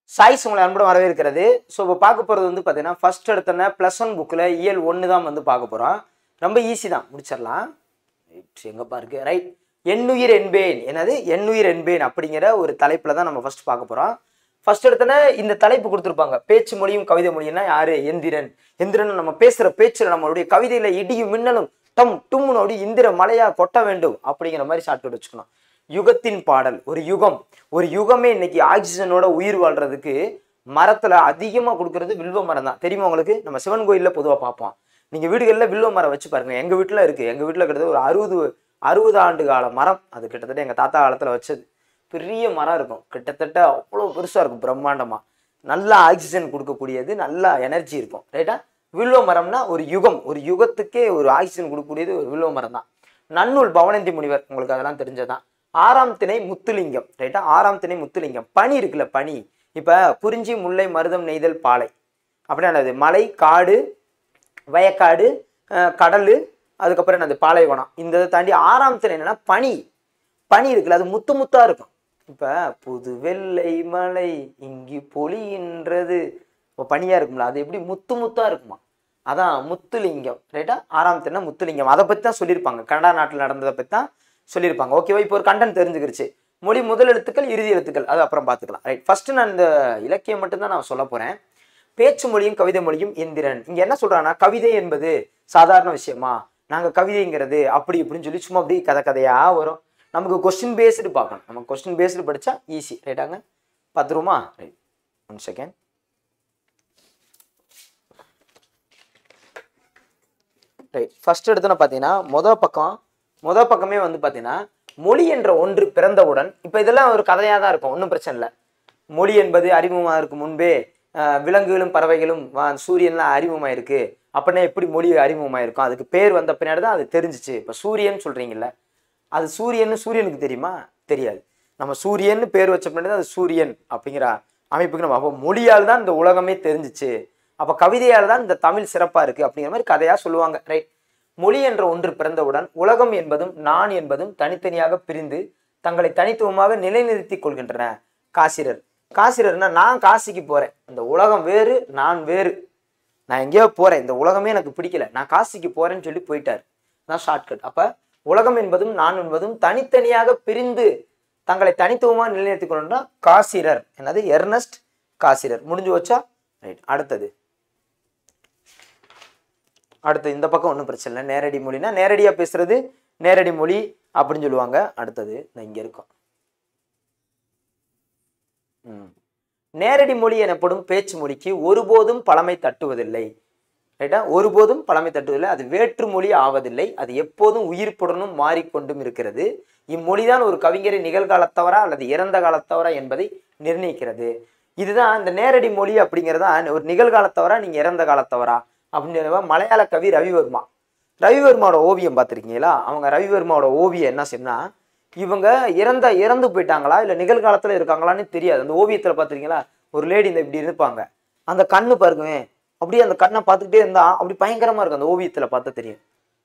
Choice உங்களை அன்புடன் வரவேற்கிறது ஸோ இப்போ பார்க்க போகிறது வந்து பார்த்தீங்கன்னா ஃபர்ஸ்ட் எடுத்தோன்னே ப்ளஸ் ஒன் புக்கில் இயல் ஒன்று தான் வந்து பார்க்க போகிறோம் ரொம்ப ஈஸி தான் முடிச்சிடலாம் ரைட் எங்கப்பா இருக்கு ரைட் எண்ணுயிர் என்பேன் என்னது எண்ணுயிர் என்பேன் அப்படிங்கிற ஒரு தலைப்பில் தான் நம்ம ஃபர்ஸ்ட் பார்க்க போகிறோம் ஃபர்ஸ்ட் எடுத்தோன்னே இந்த தலைப்பு கொடுத்துருப்பாங்க பேச்சு மொழியும் கவிதை மொழியும்னா யாரு எந்திரன் எந்திரன் நம்ம பேசுகிற பேச்சில் நம்மளுடைய கவிதையில் இடியும் மின்னலும் டம் டும்னு அப்படி இந்திர மலையா கொட்ட வேண்டும் அப்படிங்கிற மாதிரி ஷார்ட்கட் வச்சுக்கணும் யுகத்தின் பாடல் ஒரு யுகம் ஒரு யுகமே இன்னைக்கு ஆக்சிஜனோட உயிர் வாழ்றதுக்கு மரத்துல அதிகமா கொடுக்கறது வில்வ மரம் தான் தெரியுமா உங்களுக்கு நம்ம சிவன் கோயில்ல பொதுவா பார்ப்போம் நீங்க வீடுகளில் வில்வ மரம் வச்சு பாருங்க எங்க வீட்டுல இருக்கு எங்க வீட்டுல கிட்டத்தட்ட ஒரு அறுபது அறுபது ஆண்டு கால மரம் அது கிட்டத்தட்ட எங்க தாத்தா காலத்துல வச்சது பெரிய மரம் இருக்கும் கிட்டத்தட்ட அவ்வளோ பெருசா இருக்கும் பிரம்மாண்டமா நல்ல ஆக்சிஜன் கொடுக்கக்கூடியது நல்ல எனர்ஜி இருக்கும் ரைட்டா வில்வ மரம்னா ஒரு யுகம் ஒரு யுகத்துக்கே ஒரு ஆக்சிஜன் கொடுக்கக்கூடியது ஒரு வில்வ மரம் தான் நன்னூல் பவனந்தி முனிவர் உங்களுக்கு அதெல்லாம் தெரிஞ்சதான் ஆறாம் திணை முத்துலிங்கம் ரைட்டா ஆறாம் திணை முத்துலிங்கம் பனி இருக்குல்ல பனி இப்போ குறிஞ்சி முல்லை மருதம் நெய்தல் பாலை அப்படின்னா என்னது மலை காடு வயக்காடு அஹ், கடல் அதுக்கப்புறம் என்னது பாலைவனம் இந்த இதை தாண்டி ஆறாம் திணை என்னன்னா பனி பனி இருக்குல்ல அது முத்து முத்தா இருக்கும் இப்போ புது வெள்ளை மலை இங்கு பொழிகின்றது இப்போ பனியா இருக்கும்ல அது எப்படி முத்து முத்தா இருக்குமா அதான் முத்துலிங்கம் ரைட்டா ஆறாம் திணை முத்துலிங்கம் அதை பற்றி தான் சொல்லியிருப்பாங்க கனடா நாட்டில் நடந்ததை பற்றி தான் சொல்லியிருப்பாங்க ஓகேவா இப்போ ஒரு கண்டென்ட் தெரிஞ்சுக்கிருச்சு மொழி முதல் எழுத்துக்கள் இறுதி எழுத்துக்கள் அது அப்புறம் பார்த்துக்கலாம் ரைட் ஃபர்ஸ்ட் நான் இந்த இலக்கியம் மட்டும்தான் நான் சொல்ல போறேன் பேச்சு மொழியும் கவிதை மொழியும் எந்திரன் இங்க என்ன சொல்றாங்கன்னா கவிதை என்பது சாதாரண விஷயமா நாங்க கவிதைங்கிறது அப்படி இப்படின்னு சொல்லி சும்மா அப்படி கதை கதையா வரும் நமக்கு கொஸ்டின் பேஸ்டு பார்க்கணும் நம்ம கொஸ்டின் பேஸ்டு படிச்சா ஈஸி ரைட்டாங்க பார்த்துருமா right one second right first எடுத்தோன்னு பார்த்தீங்கன்னா மொதல் பக்கம் மொதல் பக்கமே வந்து பார்த்தீங்கன்னா மொழி என்ற ஒன்று பிறந்தவுடன் இப்போ இதெல்லாம் ஒரு கதையாக தான் இருக்கும் ஒன்றும் பிரச்சனை இல்லை மொழி என்பது அறிமுகமாக இருக்கும் முன்பே ஆஹ், விலங்குகளும் பறவைகளும் வா- சூரியன்லாம் அறிமுகமாக இருக்கு அப்படின்னா எப்படி மொழி அறிமுகமாக இருக்கும் அதுக்கு பேர் வந்த பின்னாடி தான் அது தெரிஞ்சிச்சு இப்போ சூரியன் சொல்றீங்கல்ல அது சூரியன்னு சூரியனுக்கு தெரியுமா தெரியாது நம்ம சூரியன்னு பேர் வச்ச பின்னாடி தான் அது சூரியன் அப்படிங்கிற அமைப்புக்கு நம்ம அப்போ மொழியால் தான் இந்த உலகமே தெரிஞ்சிச்சு அப்போ கவிதையால் தான் இந்த தமிழ் சிறப்பாக இருக்குது அப்படிங்கிற மாதிரி கதையாக சொல்லுவாங்க ரைட் மொழி என்ற ஒன்று பிறந்தவுடன் உலகம் என்பதும் நான் என்பதும் தனித்தனியாக பிரிந்து தங்களை தனித்துவமாக நிலைநிறுத்திக் கொள்கின்றன காசிரர் காசிரர்னா நான் காசிக்கு போறேன் இந்த உலகம் வேறு நான் வேறு நான் எங்கேயோ போறேன் இந்த உலகமே எனக்கு பிடிக்கல நான் காசிக்கு போறேன்னு சொல்லி போயிட்டார் தான் ஷார்ட்கட் அப்ப உலகம் என்பதும் நான் என்பதும் தனித்தனியாக பிரிந்து தங்களை தனித்துவமாக நிலைநிறுத்திக் கொள்ளணும்னா காசிரர் என்னது எர்னஸ்ட் காசிரர் முடிஞ்சு வச்சா ரைட் அடுத்தது அடுத்து இந்த பக்கம் ஒன்றும் பிரச்சனை இல்லை நேரடி மொழினா நேரடியாக பேசுறது நேரடி மொழி அப்படின்னு சொல்லுவாங்க அடுத்தது இந்த இங்கே இருக்கும் ம். நேரடி மொழி எனப்படும் பேச்சு மொழிக்கு ஒருபோதும் பழமை தட்டுவதில்லை ரைட்டா ஒருபோதும் பழமை தட்டுவதில்லை அது வேற்று மொழி ஆவதில்லை அது எப்போதும் உயிர்ப்புடனும் மாறிக்கொண்டும் இருக்கிறது இம்மொழிதான் ஒரு கவிஞரை நிகழ்காலத்தவரா அல்லது இறந்த காலத்தவரா என்பதை நிர்ணயிக்கிறது இதுதான் இந்த நேரடி மொழி அப்படிங்கிறதா ஒரு நிகழ்காலத்தவரா நீங்க இறந்த காலத்தவரா அப்படின்னு சொல்லுவா மலையாள கவி ரவிவர்மா ரவிவர்மாவோட ஓவியம் பார்த்துருக்கீங்களா அவங்க ரவிவர்மாவோட ஓவியம் என்ன சொன்னா இவங்க இறந்த இறந்து போயிட்டாங்களா இல்லை நிகழ்காலத்தில் இருக்காங்களான்னு தெரியாது அந்த ஓவியத்தில் பார்த்துருக்கீங்களா ஒரு லேடி இந்த இப்படி இருப்பாங்க அந்த கண்ணு பாருங்கவே அப்படியே அந்த கண்ணை பார்த்துக்கிட்டே இருந்தா அப்படி பயங்கரமா இருக்கும் அந்த ஓவியத்தில் பார்த்தா தெரியும்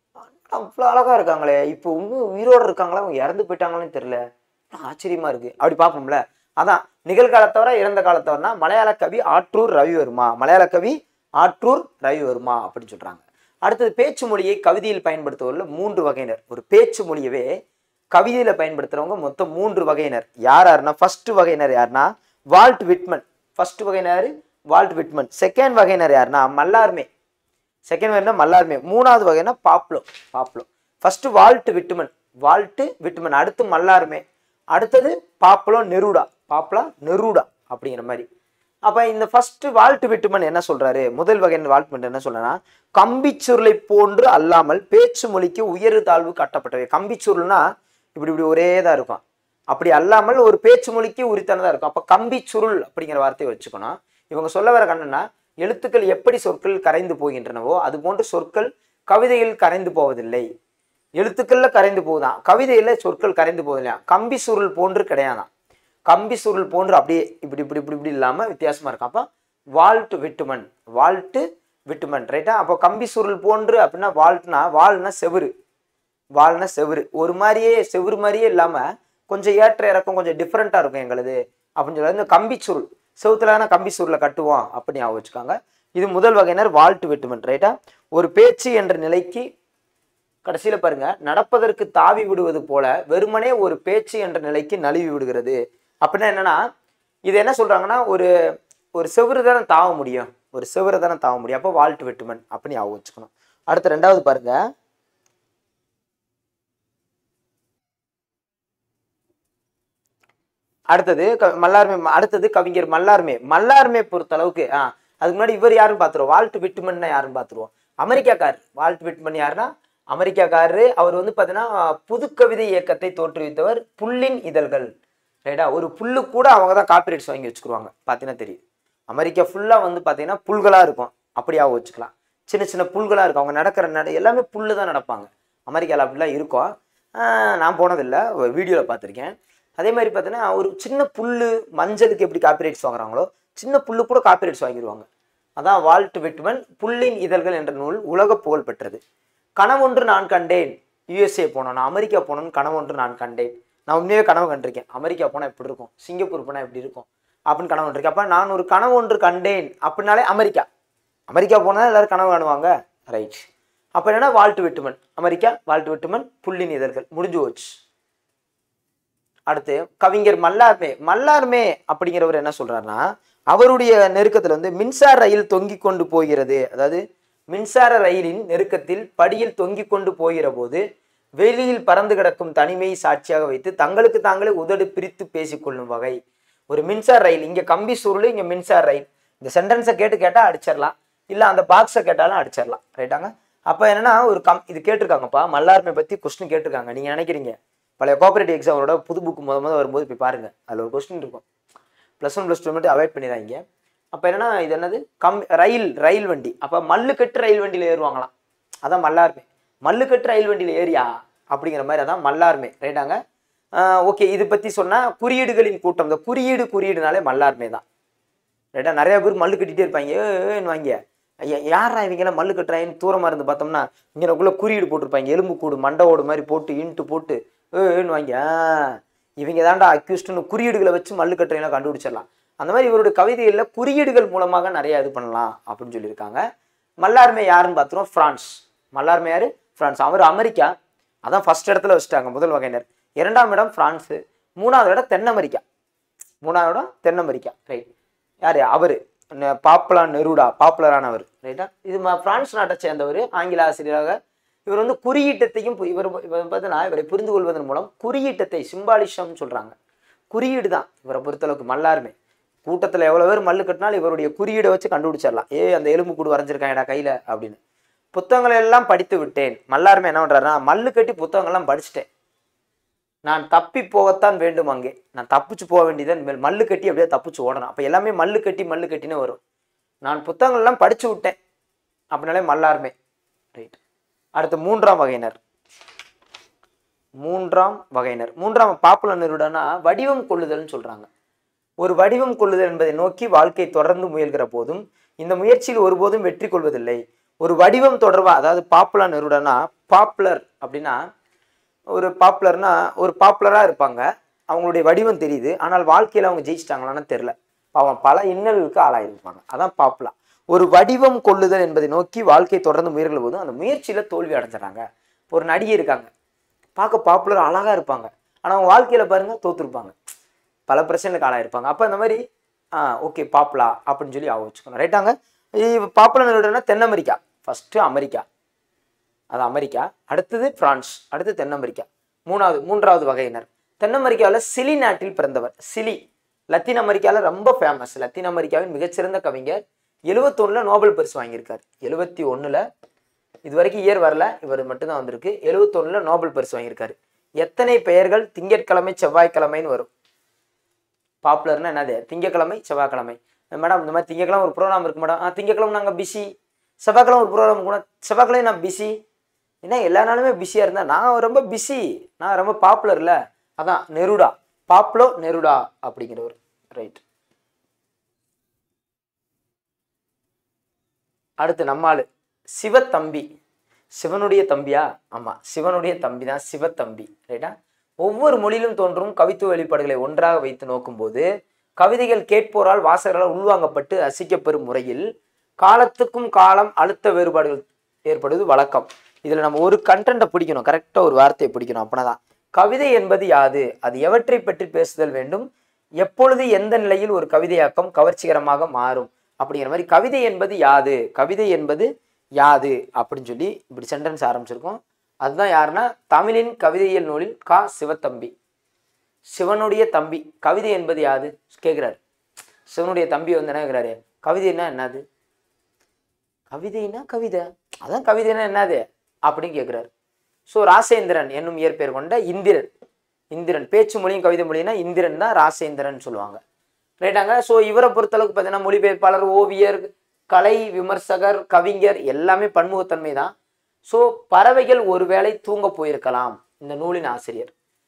அவ்வளோ அழகா இருக்காங்களே இப்போ இன்னும் உயிரோட இருக்காங்களா அவங்க இறந்து போயிட்டாங்களான்னு தெரியல ஆச்சரியமா இருக்கு அப்படி பார்ப்போம்ல அதான் நிகழ்காலத்தவரா இறந்த காலத்தவர்னா மலையாள கவி ஆற்றூர் ரவிவர்மா மலையாள கவி ஆற்றூர் ரவிவர்மா அப்படின்னு சொல்றாங்க அடுத்தது பேச்சு மொழியை கவிதையில் பயன்படுத்துவதில் மூன்று வகையினர் ஒரு பேச்சு மொழியவே கவிதையில பயன்படுத்துறவங்க மொத்தம் மூன்று வகையினர் யார் யாருன்னா ஃபர்ஸ்ட் வகையினர் யாருன்னா வால்ட் விட்மன் ஃபர்ஸ்ட் வகையினர் வால்ட் விட்மன் செகண்ட் வகையினர் யாருன்னா மல்லார்மே செகண்ட் வகைனா மல்லார்மே மூணாவது வகைனா Pablo Pablo first Walt Whitman Walt Whitman அடுத்து மல்லார்மே அடுத்தது பாப்லோ நெருடா பாப்லா நெருடா அப்படிங்கிற மாதிரி அப்ப இந்த ஃபர்ஸ்ட் வால்ட் விட்டுமன் என்ன சொல்றாரு முதல் வகையின் வால்ட் விட்டுமன் என்ன சொல்றேன்னா கம்பிச்சுருளை போன்று அல்லாமல் பேச்சு மொழிக்கு உயர்வு தாழ்வு கட்டப்பட்டவை கம்பிச்சுருள்னா இப்படி இப்படி ஒரே தான் இருக்கும் அப்படி அல்லாமல் ஒரு பேச்சு மொழிக்கு உரித்தானதா இருக்கும் அப்ப கம்பி சுருள் அப்படிங்கிற வார்த்தையை வச்சுக்கணும் இவங்க சொல்ல வர கண்ணன்னா எழுத்துக்கள் எப்படி சொற்கள் கரைந்து போகின்றனவோ அது போன்று சொற்கள் கவிதையில் கரைந்து போவதில்லை எழுத்துக்கள்ல கரைந்து போகுதான் கவிதையில சொற்கள் கரைந்து போவதில்லையா கம்பி சுருள் போன்று கிடையாதான் கம்பி சுருள் போன்று அப்படியே இப்படி இப்படி இப்படி இப்படி இல்லாம வித்தியாசமா இருக்கும் அப்ப வால்ட் விட்டுமன் வால்ட்டு விட்டுமன் ரைட்டா அப்போ கம்பி சுருள் போன்று அப்படின்னா வால்ட்னா வால்னா செவுரு வால்னா செவுரு ஒரு மாதிரியே செவுரு மாதிரியே இல்லாம கொஞ்சம் ஏற்ற இறக்கம் கொஞ்சம் டிஃப்ரெண்டா இருக்கும் எங்களுது அப்படின்னு சொல்லி இந்த கம்பி சுருள் செவுத்துல கம்பி சூரில் கட்டுவோம் அப்படி ஞாபகம் வச்சுக்காங்க இது முதல் வகையினர் வால்ட் வெட்டுமன் ரைட்டா ஒரு பேச்சு என்ற நிலைக்கு கடைசியில பாருங்க நடப்பதற்கு தாவி விடுவது போல வெறுமனே ஒரு பேச்சு என்ற நிலைக்கு நழுவி விடுகிறது அப்படின்னா என்னன்னா இது என்ன சொல்றாங்கன்னா ஒரு ஒரு செவுறு தானே தாவ முடியும் ஒரு செவுறு தானே தாவ முடியும் அப்போ வால்ட் வெட்டுமன் அப்படின்னு ஞாபகம் வச்சுக்கணும் அடுத்து ரெண்டாவது பாருங்க அடுத்தது க- மல்லார்மே அடுத்தது கவிஞர் மல்லார்மே மல்லார்மே பொறுத்த அளவுக்கு ஆ அதுக்கு முன்னாடி இவர் யாருன்னு பார்த்துருவோம் வால்ட் விட்மன் யாருன்னு பார்த்துருவோம் அமெரிக்காக்கார் வால்ட் விட்மன் யாருன்னா அமெரிக்காக்காரரு அவர் வந்து பார்த்தீங்கன்னா புது கவிதை இயக்கத்தை தோற்றுவித்தவர் புல்லின் இதழ்கள் ரைட்டா ஒரு புல்லு கூட அவங்க தான் காப்பிரைட்ஸ் வாங்கி வச்சுக்குருவாங்க பார்த்தீங்கன்னா தெரியும் அமெரிக்கா ஃபுல்லாக வந்து பார்த்தீங்கன்னா புல்களாக இருக்கும் அப்படியாவும் வச்சுக்கலாம் சின்ன சின்ன புல்களாக இருக்கும் அவங்க நடக்கிற நட எல்லாமே புல்லு தான் நடப்பாங்க அமெரிக்காவில் அப்படிலாம் இருக்கும் ஆஹ் நான் போனதில்லை வீடியோவில் பார்த்துருக்கேன் அதே மாதிரி பார்த்தீங்கன்னா ஒரு சின்ன புல்லு மஞ்சளுக்கு எப்படி காப்பிரைட்ஸ் வாங்குறாங்களோ சின்ன புல்லு கூட காப்பிரைட்ஸ் வாங்கிடுவாங்க அதான் வால்ட் விட்மன் புல்லின் இதழ்கள் என்ற நூல் உலக புகழ் பெற்றது கனவொன்று நான் கண்டேன் யுஎஸ்ஏ போனோம் நான் அமெரிக்கா போனோன்னு கனவொன்று நான் கண்டேன் நான் உண்மையாகவே கனவு கண்டிருக்கேன் அமெரிக்கா போனால் எப்படி இருக்கும் சிங்கப்பூர் போனால் எப்படி இருக்கும் அப்படின்னு கனவு கண்டிருக்கேன் அப்போ நான் ஒரு கனவு ஒன்று கண்டேன் அப்படின்னாலே அமெரிக்கா அமெரிக்கா போனால் எல்லாரும் கனவு காணுவாங்க ரைட் அப்போ என்னன்னா Walt Whitman America Walt Whitman புள்ளின் இதழ்கள் முடிஞ்சு போச்சு அடுத்து கவிஞர் மல்லார்மே மல்லார்மே அப்படிங்கிறவர் என்ன சொல்றாருன்னா அவருடைய நெருக்கத்தில் வந்து மின்சார ரயில் தொங்கிக் கொண்டு போகிறது அதாவது மின்சார ரயிலின் நெருக்கத்தில் படியில் தொங்கிக் கொண்டு போகிற போது வெளியில் பறந்து கிடக்கும் தனிமையை சாட்சியாக வைத்து தங்களுக்கு தாங்களே உதடு பிரித்து பேசிக்கொள்ளும் வகை ஒரு மின்சார ரயில் இங்க கம்பி சுருள் இங்க மின்சார ரயில் இந்த சென்டென்ஸை கேட்டு கேட்டா அடிச்சிடலாம் இல்ல அந்த பாக்ஸை கேட்டாலும் அடிச்சிடலாம் ரைட்டாங்க அப்ப என்னன்னா ஒரு கம் இது கேட்டிருக்காங்கப்பா மல்லார்மை பத்தி கொஸ்டின் கேட்டிருக்காங்க நீங்க நினைக்கிறீங்க பழைய கோஆபரேட்டிவ் எக்ஸாமோட புது புக் முத முத வரும்போது போய் பாருங்க அதுல ஒரு கொஸ்டின் இருக்கும் ப்ளஸ் ஒன் ப்ளஸ் டூ மட்டும் அவாய்ட் பண்ணிடுறாங்க அப்போ என்னன்னா இது என்னது கம் ரயில் ரயில் வண்டி அப்போ மல்லு கட்டு ரயில் வண்டியில் ஏறுவாங்களாம் அதான் மல்லார்மே மல்லு கட்டு ரயில் வண்டியில் ஏறியா அப்படிங்கிற மாதிரி அதான் மல்லார்மே ரைட்டாங்க ஓகே இது பற்றி சொன்னால் குறியீடுகளின் கூட்டம் இந்த குறியீடு குறியீடுனாலே மல்லார்மே தான் ரைட்டா நிறைய பேர் மல்லு கட்டிட்டே இருப்பாங்க ஏன்னு வாங்க ஐயா யாரா இவங்கெல்லாம் மல்லு கட்டுறாங்கன்னு தூரமாக இருந்து பார்த்தோம்னா இங்கனக்குள்ளே குறியீடு போட்டிருப்பாங்க எலும்பு கூடு மண்டை ஓடு மாதிரி போட்டு இன்ட்டு போட்டு ஏன்னு வாங்க ஆ, இவங்க தாண்டா அக்யூஸ்டுன்னு குறியீடுகளை வச்சு மல்லு கட்டுறீங்களா கண்டுபிடிச்சிடலாம் அந்த மாதிரி இவருடைய கவிதைகளில் குறியீடுகள் மூலமாக நிறைய இது பண்ணலாம் அப்படின்னு சொல்லியிருக்காங்க மல்லார்மே யாருன்னு பார்த்துருவோம் ஃப்ரான்ஸ் மல்லார்மே யாரு ஃப்ரான்ஸ் அவர் அமெரிக்கா அதான் ஃபர்ஸ்ட் இடத்துல வச்சுட்டாங்க முதல் வகையினர் இரண்டாம் இடம் பிரான்ஸு மூணாவது இடம் தென் அமெரிக்கா மூணாவது இடம் தென் அமெரிக்கா ரைட் யார் அவர் பாப்புலா நெருடா பாப்புலரானவர் ரைட்டா இது ம- பிரான்ஸ் நாட்டை சேர்ந்தவர் ஆங்கில ஆசிரியராக இவர் வந்து குறியீட்டத்தையும் பு- இவர் இவர் பார்த்தீங்கன்னா இவரை புரிந்து கொள்வதன் மூலம் குறியீட்டத்தை சிம்பாலிஷம்னு சொல்கிறாங்க குறியீடு தான் இவரை பொறுத்தளவுக்கு மல்லாருமே கூட்டத்தில் எவ்வளோ பேர் மல்லு கட்டினாலும் இவருடைய குறியீடை வச்சு கண்டுபிடிச்சிடலாம் ஏ அந்த எலும்பு கூடு வரைஞ்சிருக்காங்கடா கையில் அப்படின்னு புத்தகங்களை எல்லாம் படித்து விட்டேன் மல்லாருமே என்ன பண்ணுறாருன்னா மல்லு கட்டி புத்தகங்கள்லாம் படிச்சுட்டேன் நான் தப்பி போகத்தான் வேண்டும் அங்கே நான் தப்பிச்சு போக வேண்டியதான் இனிமேல் மல்லு கட்டி அப்படியே தப்பிச்சு ஓடணும் அப்போ எல்லாமே மல்லு கட்டி மல்லு கட்டின்னு வரும் நான் புத்தகங்கள் எல்லாம் படிச்சு விட்டேன் அப்படின்னாலே மல்லாருமே ரைட் அடுத்து மூன்றாம் வகையினர் மூன்றாம் வகையினர் மூன்றாம் பாப்புலர் நிறுவனா வடிவம் கொள்ளுதல்னு சொல்றாங்க ஒரு வடிவம் கொள்ளுதல் என்பதை நோக்கி வாழ்க்கை தொடர்ந்து முயல்கிற போதும் இந்த முயற்சியில் ஒருபோதும் வெற்றி கொள்வதில்லை ஒரு வடிவம் தொடர்பா அதாவது பாப்புலர் நிறுவனா பாப்புலர் அப்படின்னா ஒரு பாப்புலர்னா ஒரு பாப்புலராக இருப்பாங்க அவங்களுடைய வடிவம் தெரியுது ஆனால் வாழ்க்கையில் அவங்க ஜெயிச்சிட்டாங்களான்னு தெரில பாவம் பல இன்னல்களுக்கு ஆளாயிருப்பாங்க அதான் பாப்புலர் ஒரு வடிவம் கொள்ளுதல் என்பதை நோக்கி வாழ்க்கை தொடர்ந்து முயல்கிற போதும் அந்த முயற்சியில் தோல்வி அடைஞ்சிடறாங்க ஒரு நடிகை இருக்காங்க பார்க்க பாப்புலர் அழகாக இருப்பாங்க ஆனால் அவங்க வாழ்க்கையில் பாருங்க தோத்துருப்பாங்க பல பிரச்சனைகளுக்கு ஆளாயிருப்பாங்க அப்போ இந்த மாதிரி ஆ ஓகே பாப்புலா அப்படின்னு சொல்லி ஆக வச்சுக்கணும் ரைட்டாங்க பாப்புலர் நிறுவனம்னா தென் அமெரிக்கா ஃபஸ்ட்டு அமெரிக்கா அது அமெரிக்கா அடுத்தது பிரான்ஸ் அடுத்து தென் அமெரிக்கா மூணாவது மூன்றாவது வகையினர் தென் அமெரிக்காவில் சிலி நாட்டில் பிறந்தவர் சிலி லத்தீன் அமெரிக்காவில் ரொம்ப ஃபேமஸ் லத்தீன் அமெரிக்காவின் மிகச்சிறந்த கவிஞர் எழுவத்தொன்னில் நோபல் பரிசு வாங்கியிருக்கார் எழுவத்தி ஒன்றில் இது வரைக்கும் இயர் வரல இவர் மட்டும்தான் வந்திருக்கு எழுவத்தொன்னில் நோபல் பரிசு வாங்கியிருக்காரு எத்தனை பெயர்கள் திங்கட்கிழமை செவ்வாய்க்கிழமைன்னு வரும் பாப்புலர்னா என்னது திங்கக்கிழமை செவ்வாய்க்கிழமை மேடம் இந்த மாதிரி திங்கக்கிழமை ஒரு ப்ரோக்ராம் இருக்கு மேடம் ஆ திங்கக்கிழமை நாங்கள் பிஸி செவ்வாய்க்கிழமை ஒரு ப்ரோக்ராம் கூட செவ்வாய்க்கிழமை நான் பிஸி என்ன எல்லா நாளுமே பிஸியாக இருந்தேன் நான் ரொம்ப பிஸி நான் ரொம்ப பாப்புலர்ல அதான் நெருடா பாப்புலோ நெருடா அப்படிங்கிறவர் ரைட் அடுத்து நம்மாளு சிவத்தம்பி சிவனுடைய தம்பியா ஆமாம் சிவனுடைய தம்பி தான் சிவத்தம்பி ரைட்டா ஒவ்வொரு மொழியிலும் தோன்றும் கவித்துவ வெளிப்பாடுகளை ஒன்றாக வைத்து நோக்கும்போது கவிதைகள் கேட்போரால் வாசகர்களால் உள்வாங்கப்பட்டு ரசிக்கப்பெறும் முறையில் காலத்துக்கும் காலம் அழுத்த வேறுபாடுகள் ஏற்படுவது வழக்கம் இதுல நம்ம ஒரு கண்டென்ட்டை பிடிக்கணும் கரெக்டா ஒரு வார்த்தையை பிடிக்கணும் அப்படின்னா கவிதை என்பது யாது அது எவற்றை பற்றி பேசுதல் வேண்டும் எப்பொழுது எந்த நிலையில் ஒரு கவிதையாக்கம் கவர்ச்சிகரமாக மாறும் அப்படிங்கிற மாதிரி கவிதை என்பது யாது கவிதை என்பது யாது அப்படின்னு சொல்லி இப்படி சென்டென்ஸ் ஆரம்பிச்சிருக்கோம் அதுதான் யாருன்னா தமிழின் கவிதையியல் நூலில் கா சிவத்தம்பி சிவனுடைய தம்பி கவிதை என்பது யாது கேட்குறாரு சிவனுடைய தம்பி வந்து என்ன கேட்குறாரு கவிதைன்னா என்னது கவிதைனா கவிதை அதான் கவிதைனா என்னது அப்படின்னு கேட்குறாரு ஸோ ராசேந்திரன் என்னும் இயற்பெயர் கொண்ட இந்திரன் இந்திரன் பேச்சு மொழியும் கவிதை மொழினா இந்திரன் தான் ராசேந்திரன் சொல்லுவாங்க ரைட்டாங்க ஸோ இவரை பொறுத்தளவுக்கு பார்த்தீங்கன்னா மொழிபெயர்ப்பாளர் ஓவியர் கலை விமர்சகர் கவிஞர் எல்லாமே பன்முகத்தன்மை தான் ஸோ பறவைகள் ஒருவேளை தூங்க போயிருக்கலாம் இந்த நூலின் ஆசிரியர்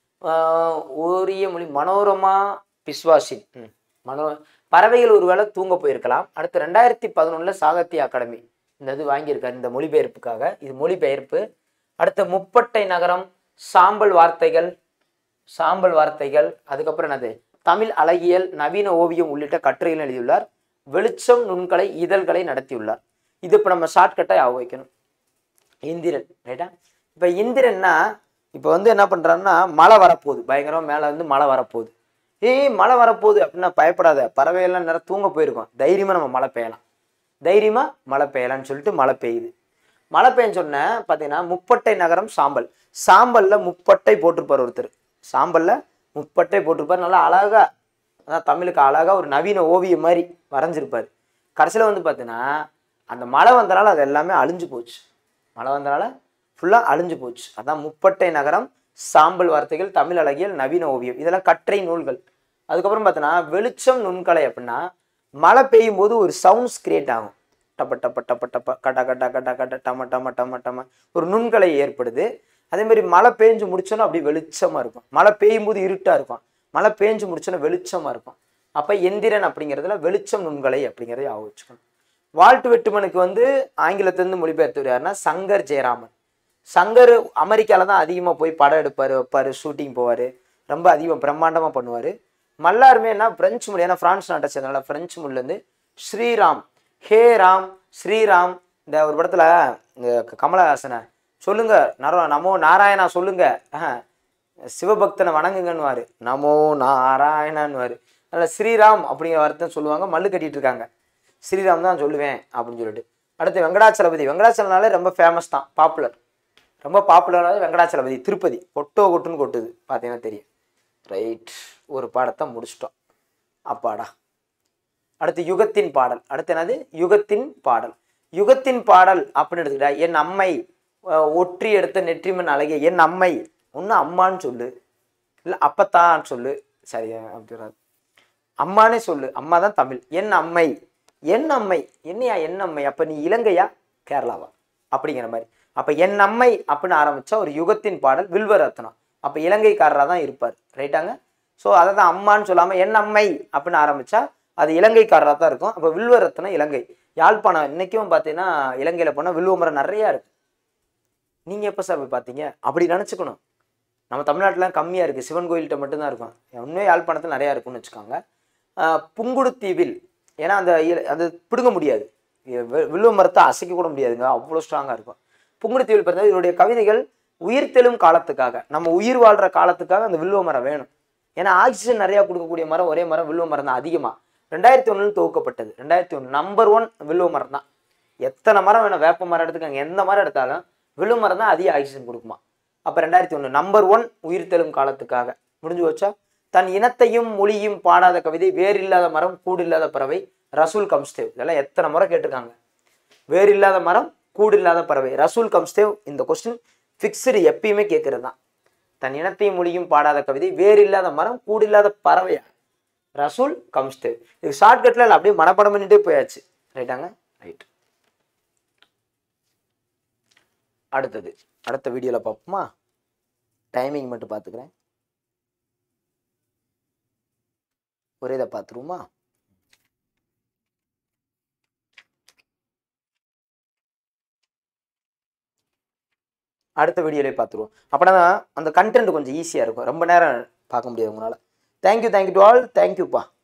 ஆஹ் ஓரிய மொழி மனோரமா பிஸ்வாசின் ம், மனோ பறவைகள் ஒருவேளை தூங்க போயிருக்கலாம் அடுத்து ரெண்டாயிரத்தி பதினொன்றுல சாகித்ய அகாடமி இந்த இது வாங்கியிருக்காரு இந்த மொழிபெயர்ப்புக்காக இது மொழிபெயர்ப்பு அடுத்த முப்பட்டை நகரம் சாம்பல் வார்த்தைகள் சாம்பல் வார்த்தைகள் அதுக்கப்புறம் என்னது தமிழ் அழகியல் நவீன ஓவியம் உள்ளிட்ட கட்டுரைகள் எழுதியுள்ளார் வெளிச்சம் நுண்கலை இதழ்களை நடத்தியுள்ளார் இது இப்போ நம்ம ஷார்ட்கட்டாக ஆக வைக்கணும் இந்திரன் ரைட்டா இப்போ இந்திரன்னா இப்போ வந்து என்ன பண்ணுறாருன்னா மழை வரப்போகுது பயங்கரமாக மேலே வந்து மழை வரப்போகுது ஏய் மழை வரப்போகுது அப்படின்னா பயப்படாத பறவையெல்லாம் நேரம் தூங்க போயிருக்கோம் தைரியமாக நம்ம மழை பெய்யலாம் தைரியமாக மழை பெய்யலாம்னு சொல்லிட்டு மழை பெய்யுது மழை பெய்யன்னு சொன்ன பார்த்தீங்கன்னா முப்பட்டை நகரம் சாம்பல் சாம்பலில் முப்பட்டை போட்டிருப்பார் ஒருத்தர் சாம்பலில் முப்பட்டை போட்டிருப்பார் நல்லா அழகா அதான் தமிழுக்கு அழகா ஒரு நவீன ஓவியம் மாதிரி வரைஞ்சிருப்பார் கடைசியில் வந்து பார்த்தீங்கன்னா அந்த மழை வந்தனால அது எல்லாமே அழிஞ்சு போச்சு மழை வந்தனால ஃபுல்லாக அழிஞ்சு போச்சு அதான் முப்பட்டை நகரம் சாம்பல் வார்த்தைகள் தமிழ் அழகியல் நவீன ஓவியம் இதெல்லாம் கற்றை நூல்கள் அதுக்கப்புறம் பார்த்தோன்னா வெளிச்சம் நுண்கலை அப்படின்னா மழை பெய்யும் போது ஒரு சவுண்ட்ஸ் கிரியேட் ஆகும் டப்ப டப்ப டப்ப டப்ப கட்ட கட்ட கட்ட கட்ட டம டம டம டம ஒரு நுண்கலை ஏற்படுது அதே மாதிரி மழை பெஞ்சு முடிச்சோன்னா அப்படியே வெளிச்சமாக இருக்கும் மழை பெய்யும் போது இருட்டாக இருக்கும் மழை பெஞ்சு முடிச்சோன்னா வெளிச்சமாக இருக்கும் அப்போ எந்திரன் அப்படிங்கிறதுல வெளிச்சம் நுண்கலை அப்படிங்கிறத ஞாபகம் வச்சுக்கணும் வால்ட் வெட்டுமனுக்கு வந்து ஆங்கிலத்திலிருந்து மொழிபெயர்த்தவர் யாருன்னா சங்கர் ஜெயராமன் சங்கர் அமெரிக்காவில் தான் அதிகமாக போய் படம் எடுப்பார் வைப்பார் ஷூட்டிங் போவார் ரொம்ப அதிகம் பிரம்மாண்டமாக பண்ணுவார் மல்லாருமே என்ன பிரெஞ்சு மொழி ஏன்னா பிரான்ஸ் நாட்டை சேர்ந்தனால பிரெஞ்சு மொழிலேருந்து ஸ்ரீராம் ஹே ராம் ஸ்ரீராம் இந்த ஒரு படத்தில் இந்த கமலஹாசனை சொல்லுங்க நரோ நமோ நாராயணா சொல்லுங்க ஆஹ், சிவபக்தனை வணங்குங்கன்னுவாரு நமோ நாராயணன்னுவாரு அதில் ஸ்ரீராம் அப்படிங்கிற வார்த்தை சொல்லுவாங்க மல்லு கட்டிட்டு இருக்காங்க ஸ்ரீராம் தான் சொல்லுவேன் அப்படின்னு சொல்லிட்டு அடுத்து வெங்கடாச்சலபதி வெங்கடாச்சலனாலே ரொம்ப ஃபேமஸ் தான் பாப்புலர் ரொம்ப பாப்புலரானது வெங்கடாச்சலபதி திருப்பதி கொட்டோ கொட்டுன்னு கொட்டுது பார்த்தீங்கன்னா தெரியும் ரைட் ஒரு பாடத்தை முடிச்சிட்டோம் அப்பாடா அடுத்து யுகத்தின் பாடல் அடுத்து என்னது யுகத்தின் பாடல் யுகத்தின் பாடல் அப்படின்னு எடுத்துக்கிட்டா என் அம்மை அஹ், ஒற்றி எடுத்த நெற்றிமன் அழகிய என் அம்மை ஒன்று அம்மான்னு சொல்லு இல்லை அப்பத்தான் சொல்லு சரியா அப்படி வராது அம்மானே சொல்லு அம்மா தான் தமிழ் என் அம்மை என் அம்மை என்னையா என் அம்மை அப்போ நீ இலங்கையா கேரளாவா அப்படிங்கிற மாதிரி அப்போ என் அம்மை அப்படின்னு ஆரம்பிச்சா ஒரு யுகத்தின் பாடல் வில்வரத்னம் அப்போ இலங்கைக்காரராக தான் இருப்பார் ரைட்டாங்க ஸோ அதை தான் அம்மான்னு சொல்லாமல் என் அம்மை அப்படின்னு ஆரம்பிச்சா அது இலங்கைக்காரராக தான் இருக்கும் அப்போ வில்வரத்னம் இலங்கை யாழ்ப்பாணம் இன்னைக்கும் பார்த்தீங்கன்னா இலங்கையில் போனால் வில்வ மரம் நிறையா இருக்கு நீங்கள் எப்போ சார் போய் பார்த்தீங்க அப்படி நினச்சிக்கணும் நம்ம தமிழ்நாட்டில் கம்மியாக இருக்குது சிவன் கோயில்கிட்ட மட்டும்தான் இருக்கும் இன்னும் யாழ்ப்பாணத்தில் நிறையா இருக்கும்னு வச்சுக்கோங்க ஆஹ் புங்குடுதீவில் ஏன்னா அந்த இல- அது பிடுங்க முடியாது இ- வி- வில்வ மரத்தை அசைக்க கூட முடியாதுங்க அவ்வளோ ஸ்ட்ராங்காக இருக்கும் புங்குடுதீவில் பிறந்தது இதனுடைய கவிதைகள் உயிர்த்தெழும் காலத்துக்காக நம்ம உயிர் வாழ்கிற காலத்துக்காக அந்த வில்வ மரம் வேணும் ஏன்னா ஆக்சிஜன் நிறையா கொடுக்கக்கூடிய மரம் ஒரே மரம் வில்வ மரம் தான் அதிகமாக ரெண்டாயிரத்தி ஒன்றில் துவக்கப்பட்டது ரெண்டாயிரத்தி ஒன்று நம்பர் ஒன் வில்வ மரம் தான் எத்தனை மரம் வேணும் வேப்ப மரம் எடுத்துக்கங்க எந்த மரம் எடுத்தாலும் வில்வ மரம் தான் அதிக ஆக்சிஜன் கொடுக்குமா அப்போ ரெண்டாயிரத்தி ஒன்று நம்பர் ஒன் உயிர்த்தெழும் காலத்துக்காக முடிஞ்சு வச்சா தன் இனத்தையும் மொழியும் பாடாத கவிதை வேறில்லாத மரம் கூடில்லாத பறவை ரசூல் கம்ஸ்தேவ் இதெல்லாம் எத்தனை முறை கேட்டிருக்காங்க வேறில்லாத மரம் கூடில்லாத பறவை ரசூல் கம்ஸ்தேவ் இந்த கொஸ்டின் ஃபிக்ஸ்டு எப்பயுமே கேட்கறது தான் தன் இனத்தையும் மொழியும் பாடாத கவிதை வேறில்லாத மரம் கூடில்லாத பறவையா ரசூல் கம்ஸ்தேவ் இது ஷார்ட்கட்டில் இல்லை அப்படியே மனப்படம் பண்ணிட்டே போயாச்சு ரைட்டாங்க ரைட் அடுத்தது அடுத்த வீடியோவில் பார்ப்போமா டைமிங் மட்டும் பார்த்துக்கிறேன் ஒரே இதை பார்த்துருவோமா அடுத்த வீடியோலே பார்த்துருவோம் அப்படின்னா அந்த கண்டென்ட் கொஞ்சம் ஈஸியாக இருக்கும் ரொம்ப நேரம் பார்க்க முடியாது உங்களால் தேங்க்யூ தேங்க்யூ டு ஆல் தேங்க்யூப்பா